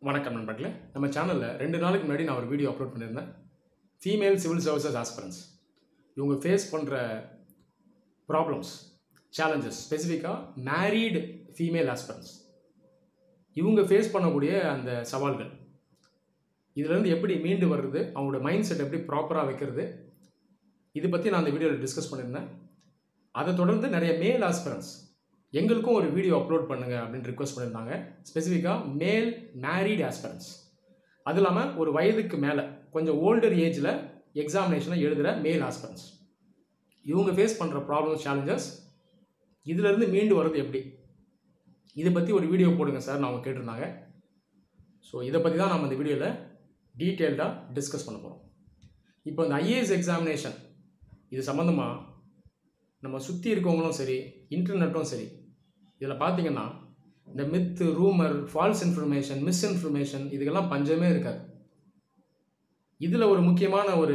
வணக்கம் நண்பர்களே நம்ம சேனலில் ரெண்டு நாளுக்கு முன்னாடி நான் ஒரு வீடியோ அப்லோட் பண்ணியிருந்தேன் ஃபீமேல் சிவில் சர்வீசஸ் ஆஸ்பிரன்ஸ் இவங்க ஃபேஸ் பண்ணுற ப்ராப்ளம்ஸ் சேலஞ்சஸ் ஸ்பெசிஃபிக்காக மேரீடு ஃபீமேல் ஆஸ்பிரன்ஸ் இவங்க ஃபேஸ் பண்ணக்கூடிய அந்த சவால்கள் இதுலேருந்து எப்படி மீண்டு வர்றது அவங்களோட மைண்ட் செட் எப்படி ப்ராப்பராக வைக்கிறது இது பற்றி நான் அந்த வீடியோவில் டிஸ்கஸ் பண்ணியிருந்தேன் அதை தொடர்ந்து நிறைய மேல் ஆஸ்பிரன்ஸ் எங்களுக்கும் ஒரு வீடியோ அப்லோட் பண்ணுங்க அப்படின்னு ரிக்வஸ்ட் பண்ணியிருந்தாங்க ஸ்பெசிஃபிக்காக மேல் மேரீட் ஆஸ்பிரன்ஸ் அது இல்லாமல் ஒரு வயதுக்கு மேலே கொஞ்சம் ஓல்டர் ஏஜில் எக்ஸாமினேஷனை எழுதுகிற மேல் ஆஸ்பிரன்ஸ் இவங்க ஃபேஸ் பண்ணுற ப்ராப்ளம்ஸ் சேலஞ்சஸ் இதிலேருந்து மீண்டு வர்றது எப்படி இதை பற்றி ஒரு வீடியோ போடுங்க சார் அவங்க கேட்டிருந்தாங்க ஸோ இதை பற்றி தான் நம்ம இந்த வீடியோவில் டீட்டெயில்டாக டிஸ்கஸ் பண்ண போகிறோம் இப்போ இந்த ஐஏஎஸ் எக்ஸாமினேஷன் இது சம்மந்தமாக நம்ம சுற்றி இருக்கவங்களும் சரி இன்டர்நெட்டும் சரி இதில் பார்த்தீங்கன்னா இந்த myth rumour false information misinformation இதுக்கெல்லாம் பஞ்சமே இருக்காது இதில் ஒரு முக்கியமான ஒரு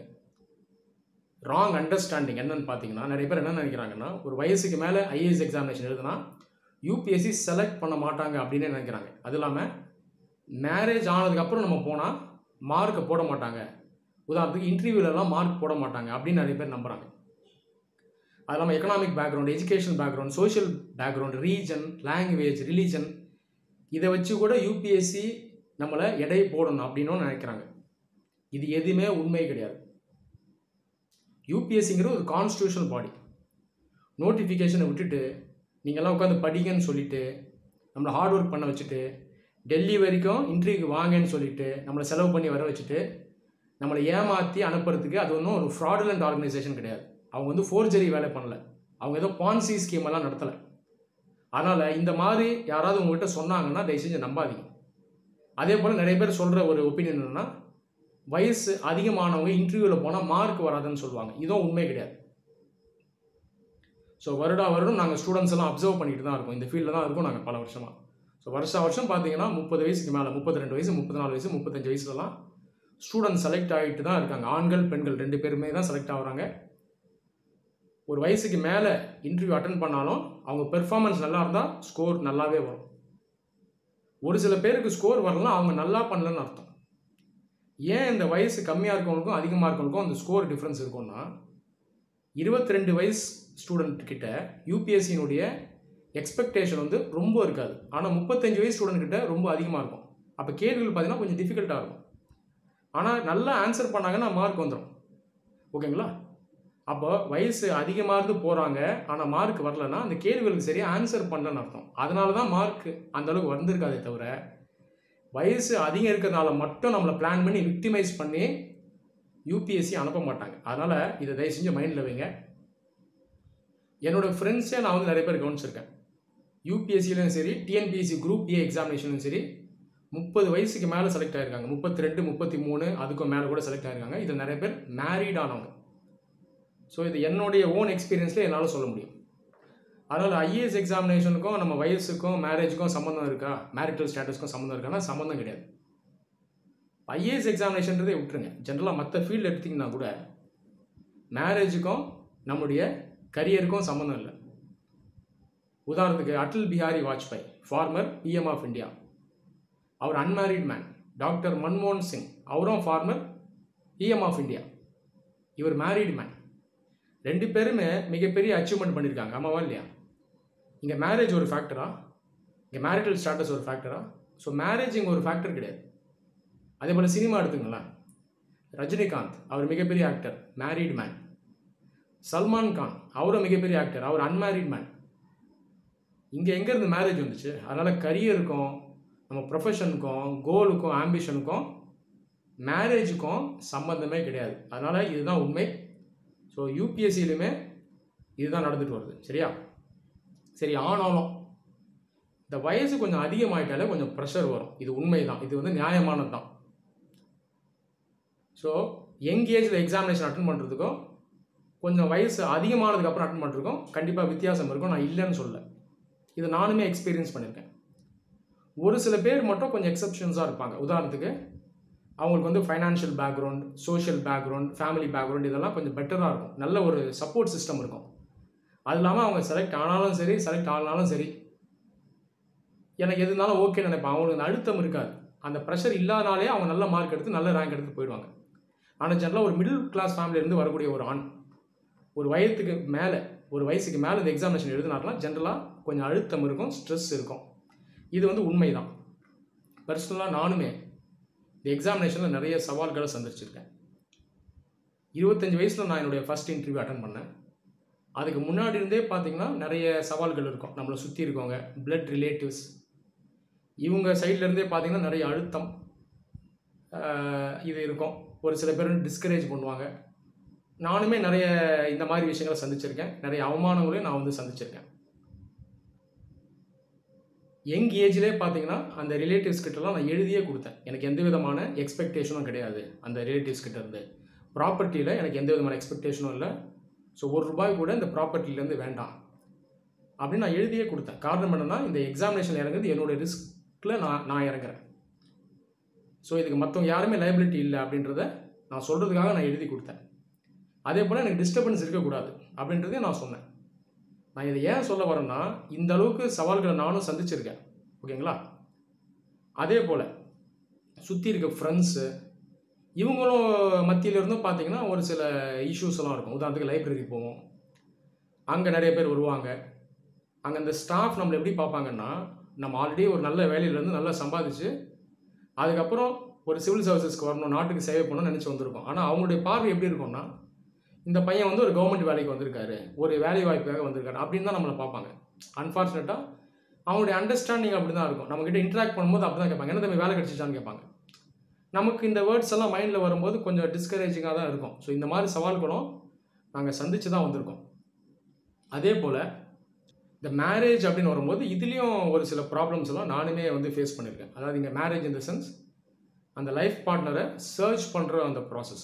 ராங் அண்டர்ஸ்டாண்டிங் என்னன்னு பார்த்தீங்கன்னா நிறைய பேர் என்ன நினைக்கிறாங்கன்னா ஒரு வயசுக்கு மேலே ஐஏஎஸ் எக்ஸாமினேஷன் எழுதுனா யூபிஎஸ்சி செலக்ட் பண்ண மாட்டாங்க அப்படின்னு நினைக்கிறாங்க அது இல்லாமல் மேரேஜ் ஆனதுக்கப்புறம் நம்ம போனால் மார்க்கை போட மாட்டாங்க உதாரணத்துக்கு இன்டர்வியூலலாம் மார்க் போட மாட்டாங்க அப்படின்னு நிறைய பேர் நம்புகிறாங்க அது இல்லாமல் economic background education background social background region language religion இதை வச்சு கூட யூபிஎஸ்சி நம்மளை எடை போடணும் அப்படின்னு நினைக்கிறாங்க இது எதுவுமே உண்மை கிடையாது யூபிஎஸ்சிங்கிறது ஒரு கான்ஸ்டியூஷனல் பாடி நோட்டிஃபிகேஷனை விட்டுட்டு நீங்கள்லாம் உட்காந்து படிங்கன்னு சொல்லிட்டு நம்மளை ஹார்ட் ஒர்க் பண்ண வச்சுட்டு டெல்லி வரைக்கும் இன்டர்வியூக்கு வாங்கன்னு சொல்லிட்டு நம்மளை செலவு பண்ணி வர வச்சுட்டு நம்மளை ஏமாற்றி அனுப்புறதுக்கு அது ஒன்றும் ஒரு ஃப்ராடுலண்ட் ஆர்கனைசேஷன் கிடையாது அவங்க வந்து ஃபோர்ஜரி வேலை பண்ணல அவங்க ஏதோ பான்சி ஸ்கீம் எல்லாம் நடத்தலை அதனால் இந்த மாதிரி யாராவது உங்ககிட்ட சொன்னாங்கன்னா தயவு செஞ்சு நம்பாதீங்க அதே போல் நிறைய பேர் சொல்கிற ஒரு ஒப்பீனியன் என்னென்னா வயசு அதிகமானவங்க இன்டர்வியூவில் போனால் மார்க் வராதுன்னு சொல்லுவாங்க இதுவும் உண்மை கிடையாது ஸோ வருடா வருடம் நாங்கள் ஸ்டூடெண்ட்ஸ் எல்லாம் அப்சர்வ் பண்ணிட்டு தான் இருக்கோம் இந்த ஃபீல்டில் தான் இருக்கோம் நாங்கள் பல வருஷமாக ஸோ வருஷம் வருஷம் பார்த்தீங்கன்னா முப்பது வயசுக்கு மேலே முப்பத்தி ரெண்டு வயசு முப்பத்தி நாலு வயசு முப்பத்தஞ்சு வயசுலலாம் ஸ்டூடெண்ட்ஸ் செலக்ட் ஆகிட்டு தான் இருக்காங்க ஆண்கள் பெண்கள் ரெண்டு பேருமே தான் செலக்ட் ஆகுறாங்க ஒரு வயசுக்கு மேலே இன்டர்வியூ அட்டன் பண்ணாலும் அவங்க பெர்ஃபார்மன்ஸ் நல்லா இருந்தால் ஸ்கோர் நல்லாவே வரும் ஒரு சில பேருக்கு ஸ்கோர் வரலாம் அவங்க நல்லா பண்ணலன்னு அர்த்தம் ஏன் இந்த வயசு கம்மியாக இருக்கவங்களுக்கும் அதிகமாக இருக்கவங்களுக்கும் அந்த ஸ்கோர் டிஃப்ரென்ஸ் இருக்கும்னா இருபத்தி ரெண்டு வயசு ஸ்டூடெண்ட் கிட்ட யூபிஎஸ்சியினுடைய எக்ஸ்பெக்டேஷன் வந்து ரொம்ப இருக்காது ஆனால் முப்பத்தஞ்சு வயசு ஸ்டூடெண்ட் கிட்ட ரொம்ப அதிகமாக இருக்கும் அப்போ கேள்விகள் பார்த்தீங்கன்னா கொஞ்சம் டிஃபிகல்ட்டாக இருக்கும் ஆனால் நல்லா ஆன்சர் பண்ணாங்கன்னா மார்க் வந்துடும் ஓகேங்களா அப்போ வயசு அதிகமாகிறது போகிறாங்க ஆனால் மார்க் வரலன்னா அந்த கேள்விகளுக்கு சரியாக ஆன்சர் பண்ணலன்னு அர்த்தம் அதனால தான் மார்க் அந்த அளவுக்கு வந்திருக்காதே தவிர வயசு அதிகம் இருக்கிறதுனால மட்டும் நம்மளை பிளான் பண்ணி விக்டிமைஸ் பண்ணி யூபிஎஸ்சி அனுப்ப மாட்டாங்க அதனால் இதை தயவு செஞ்சு மைண்டில் வைங்க என்னோட ஃப்ரெண்ட்ஸே நான் வந்து நிறைய பேர் கவனிச்சிருக்கேன் யூபிஎஸ்சிலையும் சரி டிஎன்பிஎஸ்சி குரூப் ஏ எக்ஸாமினேஷனும் சரி முப்பது வயசுக்கு மேலே செலக்ட் ஆகிருக்காங்க முப்பத்தி ரெண்டு முப்பத்தி மூணு அதுக்கும் மேலே கூட செலக்ட் ஆகிருக்காங்க இதில் நிறைய பேர் மேரீட் ஆனவங்க ஸோ இது என்னுடைய ஓன் எக்ஸ்பீரியன்ஸில் என்னால் சொல்ல முடியும் அதனால் ஐஏஎஸ் எக்ஸாமினேஷனுக்கும் நம்ம வயசுக்கும் மேரேஜுக்கும் சம்மந்தம் இருக்கா மேரிட்டல் ஸ்டேட்டஸ்க்கும் சம்மந்தம் இருக்கான்னா சம்மந்தம் கிடையாது ஐஏஎஸ் எக்ஸாமினேஷன்றதே விட்டுருங்க ஜென்ரலாக மற்ற ஃபீல்டு எடுத்திங்கன்னா கூட மேரேஜுக்கும் நம்முடைய கரியருக்கும் சம்மந்தம் இல்லை உதாரணத்துக்கு Atal Bihari Vajpayee former PM of India அவர் அன்மேரிட் மேன் டாக்டர் மன்மோகன் சிங் அவரும் ஃபார்மர் பிஎம் ஆஃப் இந்தியா இவர் மேரீடு மேன் ரெண்டு பேருமே மிகப்பெரிய அச்சீவ்மெண்ட் பண்ணியிருக்காங்க ஆமாவா இல்லையா இங்கே மேரேஜ் ஒரு ஃபேக்டரா இங்கே மேரிட்டல் ஸ்டாட்டஸ் ஒரு ஃபேக்டரா ஸோ மேரேஜ் இங்கே ஒரு ஃபேக்டர் கிடையாது அதே போல் சினிமா எடுத்துங்களேன் ரஜினிகாந்த் அவர் மிகப்பெரிய actor married man Salman Khan அவரும் மிகப்பெரிய ஆக்டர் அவர் அன்மேரிட் மேன் இங்கே எங்கேருந்து மேரேஜ் வந்துச்சு அதனால் கரியருக்கும் நம்ம ப்ரொஃபஷனுக்கும் கோலுக்கும் ஆம்பிஷனுக்கும் மேரேஜுக்கும் சம்மந்தமே கிடையாது அதனால் இதுதான் உண்மை ஸோ யூபிஎஸ்சிலையுமே இதுதான் நடந்துட்டு வருது சரியா சரி ஆனாலும் இந்த வயசு கொஞ்சம் அதிகமாயிட்டாலே கொஞ்சம் ப்ரெஷர் வரும் இது உண்மை தான் இது வந்து நியாயமானது தான் ஸோ யங் ஏஜில் எக்ஸாமினேஷன் அட்டன் பண்ணுறதுக்கும் கொஞ்சம் வயசு அதிகமானதுக்கு அப்புறம் அட்டன் பண்ணுறதுக்கும் கண்டிப்பாக வித்தியாசம் இருக்கும் நான் இல்லைன்னு சொல்ல இது நானுமே எக்ஸ்பீரியன்ஸ் பண்ணியிருக்கேன் ஒரு சில பேர் மட்டும் கொஞ்சம் எக்ஸப்ஷன்ஸாக இருப்பாங்க உதாரணத்துக்கு அவங்களுக்கு வந்து financial background social background family background இதெல்லாம் கொஞ்சம் பெட்டராக இருக்கும் நல்ல ஒரு சப்போர்ட் சிஸ்டம் இருக்கும் அது இல்லாமல் அவங்க செலக்ட் ஆனாலும் சரி செலக்ட் ஆனாலும் சரி எனக்கு எது இருந்தாலும் ஓகே நினைப்பேன் அவங்களுக்கு அந்த அழுத்தம் இருக்காது அந்த ப்ரெஷர் இல்லாதனாலே அவங்க நல்ல மார்க் எடுத்து நல்ல ரேங்க் எடுத்து போயிடுவாங்க ஆனால் ஜென்ரலாக ஒரு மிடில் கிளாஸ் ஃபேமிலியிலேருந்து வரக்கூடிய ஒரு ஆண் ஒரு வயதுக்கு மேலே ஒரு வயசுக்கு மேலே இந்த எக்ஸாமினேஷன் எழுதினார்னா ஜென்ரலாக கொஞ்சம் அழுத்தம் இருக்கும் ஸ்ட்ரெஸ் இருக்கும் இது வந்து உண்மை தான் பர்சனலாக நானுமே இந்த எக்ஸாமினேஷனில் நிறைய சவால்களை சந்திச்சிருக்கேன் இருபத்தஞ்சி வயசில் நான் என்னுடைய ஃபஸ்ட் இன்டர்வியூ அட்டன் பண்ணேன் அதுக்கு முன்னாடி இருந்தே பார்த்தீங்கன்னா நிறைய சவால்கள் இருக்கும் நம்மளை சுற்றி இருக்கவங்க பிளட் ரிலேட்டிவ்ஸ் இவங்க சைட்லேருந்தே பார்த்தீங்கன்னா நிறைய அழுத்தம் ஆஹ் இது இருக்கும் ஒரு சில பேர் டிஸ்கரேஜ் பண்ணுவாங்க நானுமே நிறைய இந்த மாதிரி விஷயங்களை சந்திச்சிருக்கேன் நிறைய அவமானங்களையும் நான் வந்து சந்திச்சிருக்கேன் யங் ஏஜ்லேயே பார்த்தீங்கன்னா அந்த ரிலேட்டிவ்ஸ் கிட்டலாம் நான் எழுதியே கொடுத்தேன் எனக்கு எந்த விதமான எக்ஸ்பெக்டேஷனும் கிடையாது அந்த ரிலேட்டிவ்ஸ் கிட்ட இருந்து ப்ராப்பர்ட்டியில் எனக்கு எந்த விதமான எக்ஸ்பெக்டேஷனும் இல்லை ஸோ ஒரு ரூபாய் கூட இந்த ப்ராப்பர்ட்டிலேருந்து வேண்டாம் அப்படின்னு நான் எழுதியே கொடுத்தேன் காரணம் என்னன்னா இந்த எக்ஸாமினேஷன் இறங்குறது என்னோட ரிஸ்கில் நான் நான் இறங்குறேன் ஸோ இதுக்கு மற்றவங்க யாருமே லைபிலிட்டி இல்லை அப்படின்றத நான் சொல்கிறதுக்காக நான் எழுதி கொடுத்தேன் அதே போல் எனக்கு டிஸ்டர்பன்ஸ் இருக்கக்கூடாது அப்படின்றதையும் நான் சொன்னேன் நான் இதை ஏன் சொல்ல வரேன்னா இந்த அளவுக்கு சவால்களை நானும் சந்திச்சிருக்கேன் ஓகேங்களா அதே போல் சுற்றி இருக்க ஃப்ரெண்ட்ஸு இவங்களும் மத்தியில இருந்தும் பார்த்தீங்கன்னா ஒரு சில இஷ்யூஸ் எல்லாம் இருக்கும் உதாரணத்துக்கு லைப்ரரி போவோம் அங்கே நிறைய பேர் வருவாங்க அங்கே அந்த ஸ்டாஃப் நம்மளை எப்படி பார்ப்பாங்கன்னா நம்ம ஆல்ரெடி ஒரு நல்ல வேலையிலேருந்து நல்லா சம்பாதிச்சு அதுக்கப்புறம் ஒரு சிவில் சர்வீசஸ்க்கு வரணும் நாட்டுக்கு சேவை பண்ணணும்னு நினச்சி வந்திருக்கோம் ஆனால் அவங்களுடைய பார்வை எப்படி இருக்கும்னா இந்த பையன் வந்து ஒரு கவர்மெண்ட் வேலைக்கு வந்திருக்காரு ஒரு வேலை வாய்ப்புக்காக வந்திருக்காரு அப்படின்னு தான் நம்மளை பார்ப்பாங்க அன்ஃபார்ச்சுனேட்டாக அவங்களுடைய அண்டர்ஸ்டாண்டிங் அப்படி தான் இருக்கும் நம்மக்கிட்ட இன்ட்ராக்ட் பண்ணும்போது அப்படி தான் கேட்பாங்க என்ன தம்பி வேலை கிடச்சிச்சான்னு கேட்பாங்க நமக்கு இந்த வேர்ட்ஸ் எல்லாம் மைண்டில் வரும்போது கொஞ்சம் டிஸ்கரேஜிங்காக தான் இருக்கும் ஸோ இந்த மாதிரி சவால்களும் நாங்கள் சந்திச்சு தான் வந்திருக்கோம் அதே போல் இந்த மேரேஜ் அப்படின்னு வரும்போது இதுலேயும் ஒரு சில ப்ராப்ளம்ஸ் எல்லாம் நானுமே வந்து ஃபேஸ் பண்ணியிருக்கேன் அதாவது இங்கே மேரேஜ் இன் த சென்ஸ் அந்த லைஃப் பார்ட்னரை சர்ச் பண்ணுற அந்த ப்ராசஸ்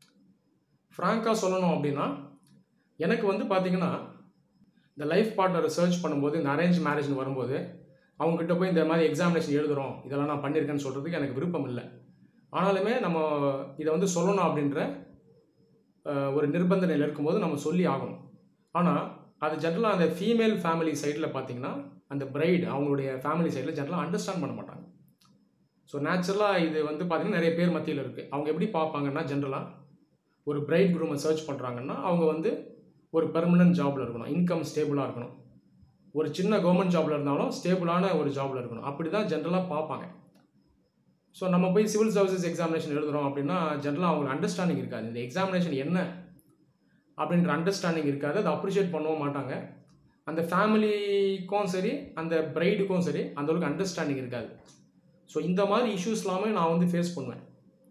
ஃப்ராங்காக சொல்லணும் அப்படின்னா எனக்கு வந்து பார்த்தீங்கன்னா இந்த லைஃப் பார்ட்னரை சர்ச் பண்ணும்போது இந்த அரேஞ்ச் மேரேஜ்னு வரும்போது அவங்ககிட்ட போய் இந்த மாதிரி எக்ஸாமினேஷன் எழுதுகிறோம் இதெல்லாம் நான் பண்ணியிருக்கேன்னு சொல்கிறதுக்கு எனக்கு விருப்பம் இல்லை ஆனாலுமே நம்ம இதை வந்து சொல்லணும் அப்படின்ற அஹ், ஒரு நிர்பந்த நிலையில் இருக்கும்போது நம்ம சொல்லி ஆகணும் ஆனால் அது ஜென்ரலாக அந்த ஃபீமேல் ஃபேமிலி சைடில் பார்த்தீங்கன்னா அந்த பிரைட் அவங்களுடைய ஃபேமிலி சைடில் ஜென்ரலாக அண்டர்ஸ்டாண்ட் பண்ண மாட்டாங்க ஸோ நேச்சுரலாக இது வந்து பார்த்தீங்கன்னா நிறைய பேர் மத்தியில் இருக்குது அவங்க எப்படி பார்ப்பாங்கன்னா ஜென்ரலாக ஒரு பிரைட் குரூமை சர்ச் பண்ணுறாங்கன்னா அவங்க வந்து ஒரு பெர்மனன்ட் ஜாபில் இருக்கணும் இன்கம் ஸ்டேபிளாக இருக்கணும் ஒரு சின்ன கவர்மெண்ட் ஜாபில் இருந்தாலும் ஸ்டேபிளான ஒரு ஜாபில் இருக்கணும் அப்படி தான் ஜென்ரலாக பார்ப்பாங்க ஸோ நம்ம போய் சிவில் சர்வீசஸ் எக்ஸாமினேஷன் எழுதுறோம் அப்படின்னா ஜென்ரலாக அவங்களுக்கு அண்டர்ஸ்டாண்டிங் இருக்காது இந்த எக்ஸாமினேஷன் என்ன அப்படின்ற அண்டர்ஸ்டாண்டிங் இருக்காது அதை அப்ரிஷியேட் பண்ணவும் மாட்டாங்க அந்த ஃபேமிலிக்கும் சரி அந்த பிரைடுக்கும் சரி அந்த அளவுக்கு அண்டர்ஸ்டாண்டிங் இருக்காது ஸோ இந்த மாதிரி இஷ்யூஸ் எல்லாமே நான் வந்து ஃபேஸ் பண்ணுவேன்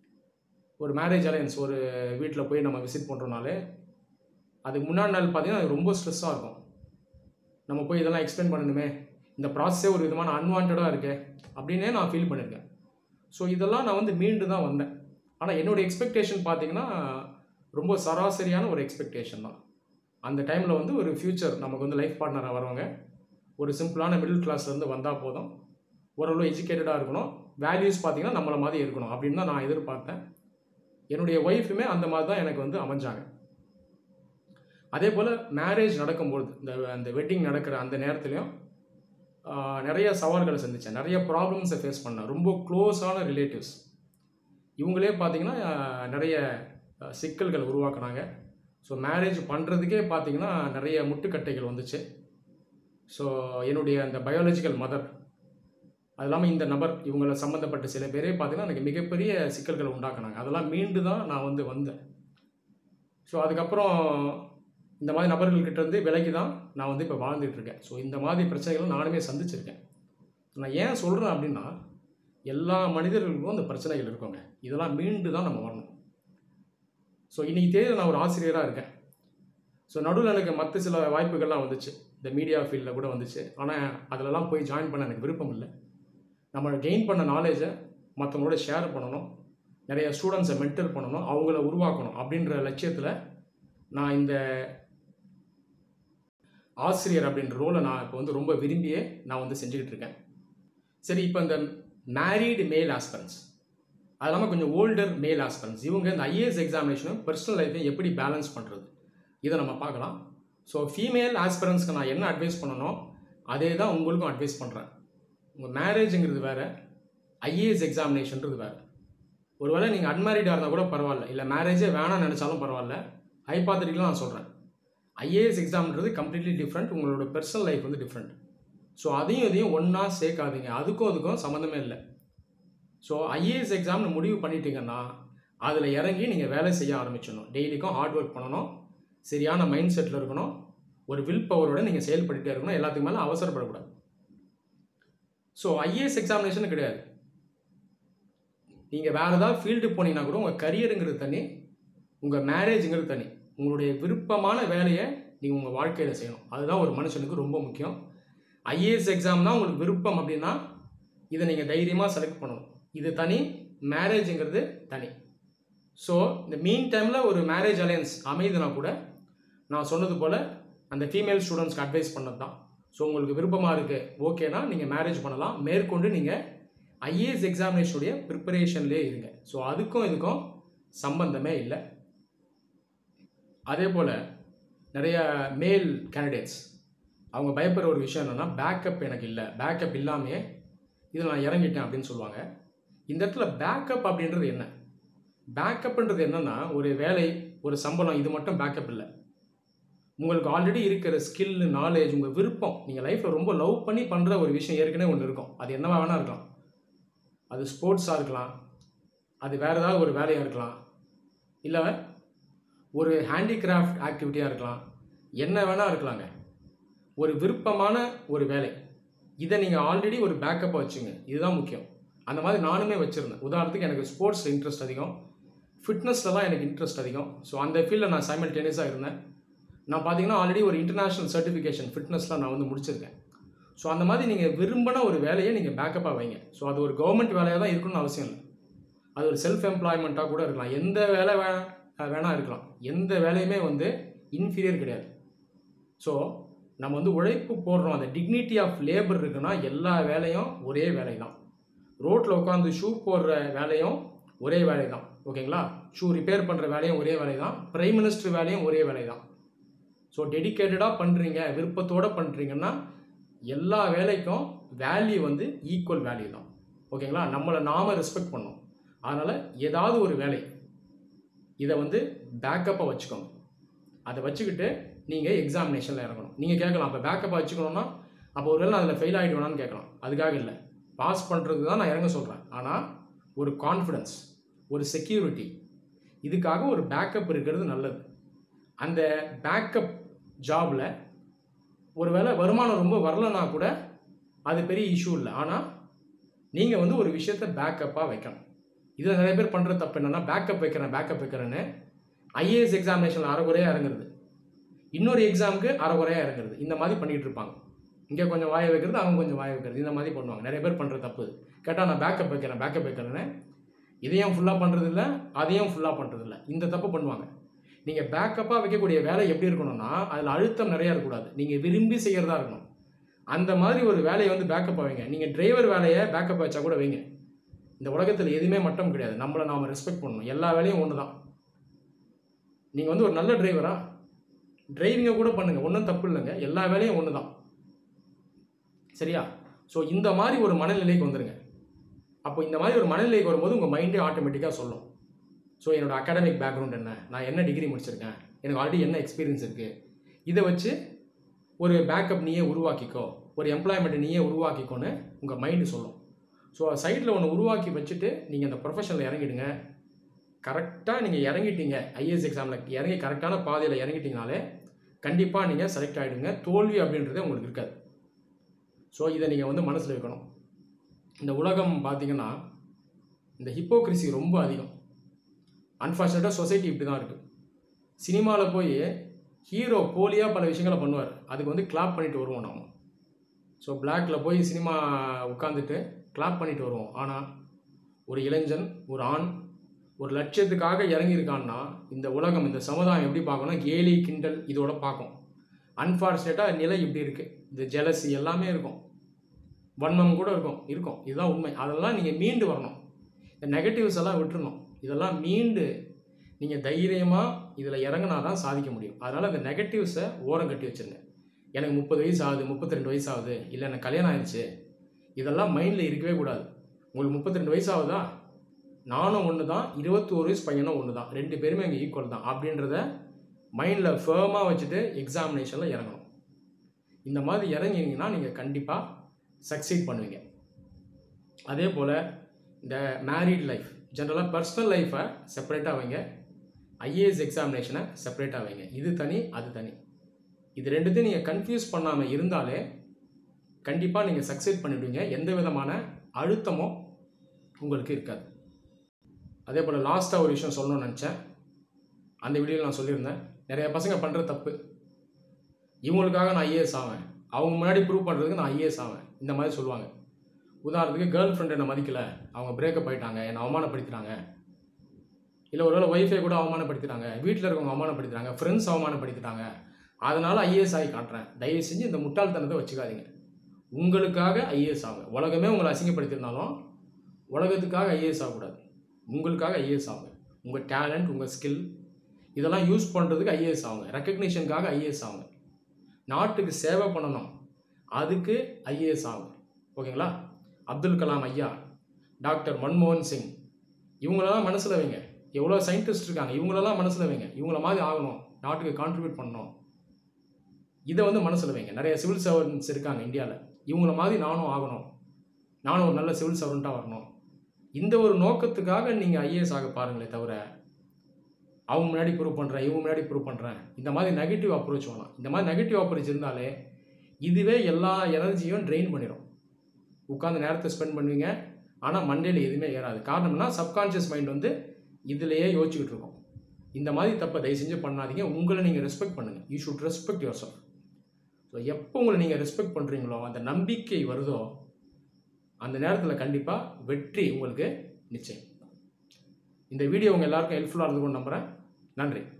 ஒரு மேரேஜ் அலையன்ஸ் ஒரு வீட்டில் போய் நம்ம விசிட் பண்ணுறோனாலே அதுக்கு முன்னாடி நாள் பார்த்தீங்கன்னா அது ரொம்ப ஸ்ட்ரெஸ்ஸாக இருக்கும் நம்ம போய் இதெல்லாம் எக்ஸ்பிளைன் பண்ணணுமே இந்த ப்ராசஸே ஒரு விதமான அன்வான்டாக இருக்கே அப்படின்னே நான் ஃபீல் பண்ணியிருக்கேன் ஸோ இதெல்லாம் நான் வந்து மீண்டு தான் வந்தேன் ஆனால் என்னோட எக்ஸ்பெக்டேஷன் பார்த்தீங்கன்னா ரொம்ப சராசரியான ஒரு எக்ஸ்பெக்டேஷன் தான் அந்த டைமில் வந்து ஒரு ஃப்யூச்சர் நமக்கு வந்து லைஃப் பார்ட்னராக வரவங்க ஒரு சிம்பிளான மிடில் கிளாஸ்லேருந்து வந்தால் போதும் ஓரளவு எஜுகேட்டடாக இருக்கணும் வேல்யூஸ் பார்த்தீங்கன்னா நம்மளை மாதிரி இருக்கணும் அப்படின்னு தான் நான் எதிர்பார்த்தேன் என்னுடைய ஒய்ஃபுமே அந்த மாதிரி தான் எனக்கு வந்து அமைஞ்சாங்க அதே போல் மேரேஜ் நடக்கும்பொழுது இந்த அந்த வெட்டிங் நடக்கிற அந்த நேரத்துலையும் ஆஹ், நிறைய சவால்களை சந்தித்தேன் நிறைய ப்ராப்ளம்ஸை ஃபேஸ் பண்ணேன் ரொம்ப க்ளோஸான ரிலேட்டிவ்ஸ் இவங்களே பார்த்தீங்கன்னா ஆஹ், நிறைய ஆஹ், சிக்கல்கள் உருவாக்குனாங்க ஸோ மேரேஜ் பண்ணுறதுக்கே பார்த்தீங்கன்னா நிறைய முட்டுக்கட்டைகள் வந்துச்சு ஸோ என்னுடைய அந்த பயாலஜிக்கல் மதர் அது இல்லாமல் இந்த நபர் இவங்கள சம்மந்தப்பட்ட சில பேரே பார்த்தீங்கன்னா எனக்கு மிகப்பெரிய சிக்கல்களை உண்டாக்குனாங்க அதெல்லாம் மீண்டு தான் நான் வந்து வந்தேன் ஸோ அதுக்கப்புறம் இந்த மாதிரி நபர்கள்கிட்ட இருந்து விலகி தான் நான் வந்து இப்போ வாழ்ந்துட்டு இருக்கேன் ஸோ இந்த மாதிரி பிரச்சனைகளை நானுமே சந்திச்சிருக்கேன் நான் ஏன் சொல்கிறேன் அப்படின்னா எல்லா மனிதர்களுக்கும் அந்த பிரச்சனைகள் இருக்குங்க இதெல்லாம் மீண்டு தான் நம்ம வரணும் ஸோ இன்னைக்கு தேதி நான் ஒரு ஆசிரியராக இருக்கேன் ஸோ நடுவில் எனக்கு மற்ற சில வாய்ப்புகள்லாம் வந்துச்சு இந்த மீடியா ஃபீல்டில் கூட வந்துச்சு ஆனால் அதிலலாம் போய் ஜாயின் பண்ண எனக்கு விருப்பம் இல்லை நம்ம கெயின் பண்ண நாலேஜை மற்றவங்களோட ஷேர் பண்ணணும் நிறைய ஸ்டூடெண்ட்ஸை மென்டர் பண்ணணும் அவங்கள உருவாக்கணும் அப்படின்ற லட்சியத்தில் நான் இந்த ஆசிரியர் அப்படின்ற ரோலை நான் இப்போ வந்து ரொம்ப விரும்பியே நான் வந்து செஞ்சுக்கிட்டு இருக்கேன் சரி இப்போ இந்த மேரீடு மேல் ஆஸ்பரன்ஸ் அது இல்லாமல் கொஞ்சம் ஓல்டர் மேல் ஆஸ்பரன்ஸ் இவங்க இந்த ஐஏஎஸ் எக்ஸாமினேஷனும் பர்சனல் லைஃப்பையும் எப்படி பேலன்ஸ் பண்ணுறது இதை நம்ம பார்க்கலாம் ஸோ ஃபீமேல் ஆஸ்பரன்ஸ்க்கு நான் என்ன அட்வைஸ் பண்ணனோ அதே தான் உங்களுக்கும் அட்வைஸ் பண்ணுறேன் உங்கள் மேரேஜுங்கிறது வேறு ஐஏஎஸ் எக்ஸாமினேஷன்றது வேறு ஒருவேளை நீங்கள் அன்மேரிடாக இருந்தால் கூட பரவாயில்ல இல்லை மேரேஜே வேணாம்னு நினச்சாலும் பரவாயில்ல ஹைபாத்தட்டிக்கலாக நான் சொல்கிறேன் ஐஏஎஸ் எக்ஸாம்ன்றது கம்ப்ளீட்லி டிஃப்ரெண்ட் உங்களோட பர்சனல் லைஃப் வந்து டிஃப்ரெண்ட் ஸோ அதையும் இதையும் ஒன்றா சேர்க்காதீங்க அதுக்கும் அதுக்கும் சம்மந்தமே இல்லை ஸோ ஐஏஎஸ் எக்ஸாம்னு முடிவு பண்ணிட்டீங்கன்னா அதில் இறங்கி நீங்கள் வேலை செய்ய ஆரம்பிச்சிடணும் டெய்லிக்கும் ஹார்ட் ஒர்க் பண்ணணும் சரியான மைண்ட் செட்டில் இருக்கணும் ஒரு வில் பவரோட நீங்கள் செயல்பட்டுட்டே இருக்கணும் எல்லாத்துக்கு மேலே அவசரப்படக்கூடாது ஸோ ஐஏஎஸ் எக்ஸாமினேஷன் கிடையாது நீங்கள் வேறு ஏதாவது ஃபீல்டு போனீங்கன்னா கூட உங்கள் கரியருங்கிறது தனி உங்கள் மேரேஜுங்கிறது தனி உங்களுடைய விருப்பமான வேலையை நீங்கள் உங்கள் வாழ்க்கையில் செய்யணும் அதுதான் ஒரு மனுஷனுக்கு ரொம்ப முக்கியம் ஐஏஎஸ் எக்ஸாம் தான் உங்களுக்கு விருப்பம் அப்படின்னா இதை நீங்கள் தைரியமாக செலக்ட் பண்ணணும் இது தனி மேரேஜுங்கிறது தனி ஸோ இந்த மீன் டைமில் ஒரு மேரேஜ் அலையன்ஸ் அமைதுனா கூட நான் சொன்னது போல் அந்த ஃபீமேல் ஸ்டூடெண்ட்ஸ்க்கு அட்வைஸ் பண்ணது தான் ஸோ உங்களுக்கு விருப்பமாக இருக்குது ஓகேனா நீங்கள் மேரேஜ் பண்ணலாம் மேற்கொண்டு நீங்கள் ஐஏஎஸ் எக்ஸாமினேஷனுடைய ப்ரிப்பரேஷன்லேயே இருங்க ஸோ அதுக்கும் இதுக்கும் சம்பந்தமே இல்லை அதே போல் நிறைய மேல் கேண்டிடேட்ஸ் அவங்க பயப்படுற ஒரு விஷயம் என்னென்னா பேக்கப் எனக்கு இல்லை பேக்கப் இல்லாமையே இதில் நான் இறங்கிட்டேன் அப்படின்னு சொல்லுவாங்க இந்த இடத்துல பேக்கப் அப்படின்றது என்ன பேக்கப்ன்றது என்னென்னா ஒரு வேலை ஒரு சம்பளம் இது மட்டும் பேக்கப் இல்லை உங்களுக்கு ஆல்ரெடி இருக்கிற ஸ்கில் நாலேஜ் உங்கள் விருப்பம் நீங்கள் லைஃப்பில் ரொம்ப லவ் பண்ணி பண்ணுற ஒரு விஷயம் ஏற்கனவே ஒன்று இருக்கும் அது என்னவா வேணால் இருக்கலாம் அது ஸ்போர்ட்ஸாக இருக்கலாம் அது வேறு ஏதாவது ஒரு வேலையாக இருக்கலாம் இல்லை ஒரு ஹேண்டிகிராஃப்ட் ஆக்டிவிட்டியாக இருக்கலாம் என்ன வேணால் இருக்கலாங்க ஒரு விருப்பமான ஒரு வேலை இதை நீங்கள் ஆல்ரெடி ஒரு பேக்கப்பாக வச்சுங்க இதுதான் முக்கியம் அந்த மாதிரி நானுமே வச்சுருந்தேன் உதாரணத்துக்கு எனக்கு ஸ்போர்ட்ஸ் இன்ட்ரெஸ்ட் அதிகம் ஃபிட்னஸ்லலாம் எனக்கு இன்ட்ரெஸ்ட் அதிகம் ஸோ அந்த ஃபீல்டில் நான் சைமல்டேனியஸாக இருந்தேன் நான் பார்த்தீங்கன்னா ஆல்ரெடி ஒரு இன்டர்நேஷ்னல் சர்டிஃபிகேஷன் ஃபிட்னஸ்லாம் நான் வந்து முடிச்சிருக்கேன் ஸோ அந்த மாதிரி நீங்கள் விரும்பின ஒரு வேலையை நீங்கள் பேக்கப்பாக வைங்க ஸோ அது ஒரு கவர்மெண்ட் வேலையாக தான் இருக்கணும்னு அவசியம் இல்லை அது ஒரு செல்ஃப் எம்ப்ளாய்மெண்ட்டாக கூட இருக்கலாம் எந்த வேலை வே வேணால் இருக்கலாம் எந்த வேலையுமே வந்து இன்ஃபீரியர் கிடையாது ஸோ நம்ம வந்து உழைப்பு போடுறோம் அந்த டிக்னிட்டி ஆஃப் லேபர் இருக்குன்னா எல்லா வேலையும் ஒரே வேலை தான் ரோட்டில் உட்காந்து ஷூ போடுற வேலையும் ஒரே வேலை தான் ஓகேங்களா ஷூ ரிப்பேர் பண்ணுற வேலையும் ஒரே வேலை தான் பிரைம் மினிஸ்டர் வேலையும் ஒரே வேலை தான் ஸோ டெடிக்கேட்டடாக பண்ணுறீங்க விருப்பத்தோடு பண்ணுறீங்கன்னா எல்லா வேலைக்கும் வேல்யூ வந்து ஈக்குவல் வேல்யூ தான் ஓகேங்களா நம்மளை நாம ரெஸ்பெக்ட் பண்ணோம் அதனால் ஏதாவது ஒரு வேலை இதை வந்து பேக்கப்பாக வச்சுக்கோங்க அதை வச்சுக்கிட்டு நீங்கள் எக்ஸாமினேஷனில் இறங்கணும் நீங்கள் கேட்கலாம் அப்போ பேக்கப்பாக வச்சுக்கணும்னா அப்போ ஒருவேளை நான் அதில் ஃபெயில் ஆகிடுவேனான்னு கேட்கலாம் அதுக்காக இல்லை பாஸ் பண்ணுறது தான் நான் இறங்க சொல்கிறேன் ஆனால் ஒரு கான்ஃபிடன்ஸ் ஒரு செக்யூரிட்டி இதுக்காக ஒரு பேக்கப் இருக்கிறது நல்லது அந்த பேக்கப் ஜாபில் ஒருவேளை வருமானம் ரொம்ப வரலனா கூட அது பெரிய இஷ்யூ இல்லை ஆனால் நீங்கள் வந்து ஒரு விஷயத்த பேக்கப்பாக வைக்கணும் இதில் நிறைய பேர் பண்ணுற தப்பு என்னென்னா பேக்கப் வைக்கிறேன் பேக்கப் வைக்கிறேன்னு ஐஏஎஸ் எக்ஸாமினேஷனில் அரைகுறையாக இறங்குறது இன்னொரு எக்ஸாமுக்கு அரைகுறையாக இறங்குறது இந்த மாதிரி பண்ணிகிட்டு இருப்பாங்க இங்கே கொஞ்சம் வாய வைக்கிறது அவங்க கொஞ்சம் வாய வைக்கிறது இந்த மாதிரி பண்ணுவாங்க நிறைய பேர் பண்ணுற தப்பு கேட்டால் நான் பேக்கப் வைக்கிறேன் பேக்கப் வைக்கிறேன்னு இதையும் ஃபுல்லாக பண்ணுறதில்ல அதையும் ஃபுல்லாக பண்ணுறதில்ல இந்த தப்பு பண்ணுவாங்க நீங்கள் பேக்கப்பாக வைக்கக்கூடிய வேலை எப்படி இருக்கணும்னா அதில் அழுத்தம் நிறையா இருக்கக்கூடாது நீங்கள் விரும்பி செய்கிறதா இருக்கணும் அந்த மாதிரி ஒரு வேலையை வந்து பேக்கப்பாக வைங்க நீங்கள் டிரைவர் வேலையை பேக்கப் வச்சா கூட வைங்க இந்த உலகத்தில் எதுவுமே மட்டம் கிடையாது நம்மளை நாம் ரெஸ்பெக்ட் பண்ணணும் எல்லா வேலையும் ஒன்று தான் நீங்கள் வந்து ஒரு நல்ல டிரைவரா டிரைவிங்கை கூட பண்ணுங்கள் ஒன்றும் தப்பு இல்லைங்க எல்லா வேலையும் ஒன்று தான் சரியா ஸோ இந்த மாதிரி ஒரு மனநிலைக்கு வந்துடுங்க அப்போ இந்த மாதிரி ஒரு மனநிலைக்கு வரும்போது உங்கள் மைண்டே ஆட்டோமேட்டிக்காக சொல்லும் ஸோ என்னோட அகாடமிக் பேக்ரவுண்ட் என்ன நான் என்ன டிகிரி முடிச்சிருக்கேன் எனக்கு ஆல்ரெடி என்ன எக்ஸ்பீரியன்ஸ் இருக்குது இதை வச்சு ஒரு பேக்கப் நீயே உருவாக்கிக்கோ ஒரு எம்ப்ளாய்மெண்ட் நீயே உருவாக்கிக்கோன்னு உங்கள் மைண்டு சொல்லும் ஸோ சைட்டில் ஒன்று உருவாக்கி வச்சுட்டு நீங்கள் அந்த ப்ரொஃபஷனில் இறங்கிடுங்க கரெக்டாக நீங்கள் இறங்கிட்டீங்க ஐஏஎஸ் எக்ஸாமில் இறங்கி கரெக்டான பாதையில் இறங்கிட்டீங்கனாலே கண்டிப்பாக நீங்கள் செலக்ட் ஆகிடுங்க தோல்வி அப்படின்றதே உங்களுக்கு இருக்காது ஸோ இதை நீங்கள் வந்து மனசில் வைக்கணும் இந்த உலகம் பார்த்தீங்கன்னா இந்த ஹிப்போக்ரிசி ரொம்ப அதிகம் அன்ஃபார்ச்சுனேட்டாக சொசைட்டி இப்படி தான் இருக்குது சினிமாவில் போய் ஹீரோ போலியாக பல விஷயங்களை பண்ணுவார் அதுக்கு வந்து கிளாப் பண்ணிட்டு வருவோம் நாம ஸோ பிளாக்ல போய் சினிமா உட்காந்துட்டு கிளாப் பண்ணிட்டு வருவோம் ஆனால் ஒரு இளைஞன் ஒரு ஆண் ஒரு லட்சியத்துக்காக இறங்கியிருக்கான்னா இந்த உலகம் இந்த சமுதாயம் எப்படி பார்க்கணும் கேலி கிண்டல் இதோட பார்க்கும் அன்ஃபார்ச்சுனேட்டாக நிலை இப்படி இருக்குது இந்த ஜெலசி எல்லாமே இருக்கும் வன்மம் கூட இருக்கும் இருக்கும் இதுதான் உண்மை அதெல்லாம் நீங்கள் மீண்டு வரணும் இந்த நெகட்டிவ்ஸ் எல்லாம் விட்டுறணும் இதெல்லாம் மீண்டு நீங்கள் தைரியமாக இதில் இறங்கினா தான் சாதிக்க முடியும் அதனால் அந்த நெகட்டிவ்ஸை ஓரம் கட்டி வச்சுருங்க எனக்கு முப்பது வயசு ஆகுது முப்பத்தி ரெண்டு வயசு ஆகுது இல்லை எனக்கு கல்யாணம் ஆயிடுச்சு இதெல்லாம் மைண்டில் இருக்கவே கூடாது உங்களுக்கு முப்பத்தி ரெண்டு வயசு ஆகுதா நானும் ஒன்று தான் இருபத்தோரு வயசு பையனும் ஒன்று தான் ரெண்டு பேருமே இங்கே ஈக்குவல் தான் அப்படின்றத மைண்டில் ஃபேமாக வச்சுட்டு எக்ஸாமினேஷனில் இறங்கணும் இந்த மாதிரி இறங்கினீங்கன்னா நீங்கள் கண்டிப்பாக சக்சீட் பண்ணுவீங்க அதே போல் இந்த மேரீட் லைஃப் ஜென்ரலாக பர்சனல் லைஃப்பை செப்பரேட்டாக வைங்க ஐஏஎஸ் எக்ஸாமினேஷனை செப்பரேட்டாக வைங்க இது தனி அது தனி இது ரெண்டுத்தையும் நீங்கள் கன்ஃபியூஸ் பண்ணாமல் இருந்தாலே கண்டிப்பாக நீங்கள் சக்சீட் பண்ணிவிடுவீங்க எந்த விதமான அழுத்தமோ உங்களுக்கு இருக்காது அதே போல் லாஸ்ட்டாக ஒரு விஷயம் சொல்லணும்னு நினச்சேன் அந்த வீடியோவில் நான் சொல்லியிருந்தேன் நிறைய பசங்க பண்ணுற தப்பு இவங்களுக்காக நான் ஐஏஎஸ் ஆவேன் அவங்க முன்னாடி ப்ரூவ் பண்ணுறதுக்கு நான் ஐஏஎஸ் ஆவேன் இந்த மாதிரி சொல்லுவாங்க உதாரணத்துக்கு கேர்ள் ஃப்ரெண்ட் என்னை மதிக்கலை அவங்க பிரேக்கப் ஆயிட்டாங்க என்னை அவமானப்படுத்திட்டாங்க இல்லை ஒருவேளை ஒய்ஃபை கூட அவமானப்படுத்திட்டாங்க வீட்டில் இருக்கவங்க அவமானப்படுத்திட்டாங்க ஃப்ரெண்ட்ஸ் அவமானப்படுத்திட்டாங்க அதனால் ஐஏஎஸ் ஆகி காட்டுறேன் தயவு செஞ்சு இந்த முட்டாள்தனத்தை வச்சுக்காதீங்க உங்களுக்காக ஐஏஎஸ் ஆகுங்க உலகமே உங்களை அசிங்கப்படுத்தியிருந்தாலும் உலகத்துக்காக ஐஏஎஸ் ஆகக்கூடாது உங்களுக்காக ஐஏஎஸ் ஆகுங்க உங்கள் டேலண்ட் உங்கள் ஸ்கில் இதெல்லாம் யூஸ் பண்ணுறதுக்கு ஐஏஎஸ் ஆகுங்க ரெக்கக்னிஷனுக்காக ஐஏஎஸ் ஆகுங்க நாட்டுக்கு சேவை பண்ணணும் அதுக்கு ஐஏஎஸ் ஆகுங்க ஓகேங்களா அப்துல் கலாம் ஐயா டாக்டர் மன்மோகன் சிங் இவங்களெல்லாம் மனசில் வைங்க எவ்வளோ சயின்டிஸ்ட் இருக்காங்க இவங்களெல்லாம் மனசில் வைங்க இவங்கள மாதிரி ஆகணும் நாட்டுக்கு கான்ட்ரிபியூட் பண்ணணும் இதை வந்து மனசில் வைங்க நிறைய சிவில் சர்வன்ட்ஸ் இருக்காங்க இந்தியாவில் இவங்கள மாதிரி நானும் ஆகணும் நானும் ஒரு நல்ல சிவில் சர்வெண்ட்டாக வரணும் இந்த ஒரு நோக்கத்துக்காக நீங்கள் ஐஏஎஸ் ஆக பாருங்களே தவிர அவங்க முன்னாடி ப்ரூவ் பண்ணுறேன் இவங்க முன்னாடி ப்ரூவ் பண்ணுறேன் இந்த மாதிரி நெகட்டிவ் அப்ரோச் வேணாம் இந்த மாதிரி நெகட்டிவ் அப்ரோச் இருந்தாலே இதுவே எல்லா எனர்ஜியும் ட்ரெயின் பண்ணிடும் உட்காந்து நேரத்தை ஸ்பெண்ட் பண்ணுவீங்க ஆனால் மண்டேல எதுவுமே ஏறாது காரணம்னா சப்கான்ஷியஸ் மைண்ட் வந்து இதுலேயே யோசிச்சுக்கிட்டு இருக்கும் இந்த மாதிரி தப்பை தயவு செஞ்சு பண்ணாதீங்க உங்களை நீங்கள் ரெஸ்பெக்ட் பண்ணுங்கள் you should respect your yourself so உங்களை நீங்கள் ரெஸ்பெக்ட் பண்ணுறீங்களோ அந்த நம்பிக்கை வருதோ அந்த நேரத்தில் கண்டிப்பாக வெற்றி உங்களுக்கு நிச்சயம் இந்த வீடியோ உங்கள் எல்லாருக்கும் ஹெல்ப்ஃபுல்லாக இருந்துக்கும் நம்புகிறேன் நன்றி